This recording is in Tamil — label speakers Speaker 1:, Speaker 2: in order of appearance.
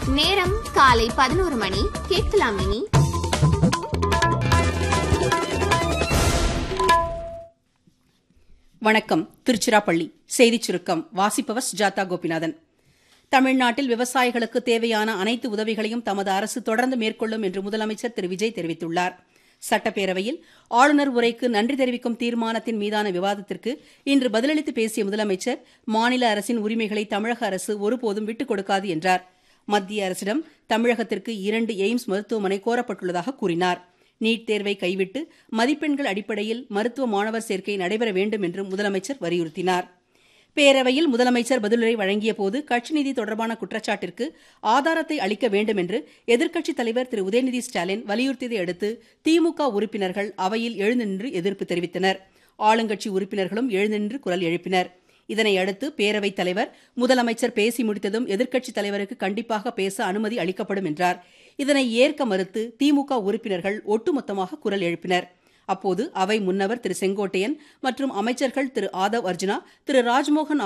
Speaker 1: நேரம் காலை பதினோரு மணி கேட்கலாம் இனி
Speaker 2: வணக்கம் திருச்சிராப்பள்ளி செய்திச் சுருக்கம் வாசிப்பவர் சுஜாதா கோபிநாதன் தமிழ்நாட்டில் விவசாயிகளுக்கு தேவையான அனைத்து உதவிகளையும் தமது அரசு தொடர்ந்து மேற்கொள்ளும் என்று முதலமைச்சர் திரு விஜய் தெரிவித்துள்ளார் சட்டப்பேரவையில் ஆளுநர் உரைக்கு நன்றி தெரிவிக்கும் தீர்மானத்தின் மீதான விவாதத்திற்கு இன்று பதிலளித்து பேசிய முதலமைச்சர் மாநில அரசின் உரிமைகளை தமிழக அரசு ஒருபோதும் விட்டுக் கொடுக்காது என்றார் மத்திய அரசிடம் தமிழகத்திற்கு இரண்டு எய்ம்ஸ் மருத்துவமனை கோரப்பட்டுள்ளதாக கூறினார் நீட் தேர்வை கைவிட்டு மதிப்பெண்கள் அடிப்படையில் மருத்துவ மாணவர் சேர்க்கை நடைபெற வேண்டும் என்றும் முதலமைச்சர் வலியுறுத்தினார் பேரவையில் முதலமைச்சர் பதிலுரை வழங்கியபோது கட்சி நிதி தொடர்பான குற்றச்சாட்டிற்கு ஆதாரத்தை அளிக்க வேண்டும் என்று எதிர்க்கட்சித் தலைவர் திரு உதயநிதி ஸ்டாலின் வலியுறுத்தியதை அடுத்து திமுக உறுப்பினர்கள் அவையில் எழுந்து நின்று எதிர்ப்பு தெரிவித்தனர் ஆளுங்கட்சி உறுப்பினர்களும் எழுந்து நின்று குரல் எழுப்பினர் இதனை அடுத்து பேரவைத் தலைவர் முதலமைச்சர் பேசி முடித்ததும் எதிர்க்கட்சித் தலைவருக்கு கண்டிப்பாக பேச அனுமதி அளிக்கப்படும் என்றார் இதனை ஏற்க மறுத்து திமுக உறுப்பினர்கள் ஒட்டுமொத்தமாக குரல் எழுப்பினர் அப்போது அவை முன்னவர் திரு செங்கோட்டையன் மற்றும் அமைச்சர்கள் திரு ஆதவ் அர்ஜுனா திரு ராஜ்மோகன்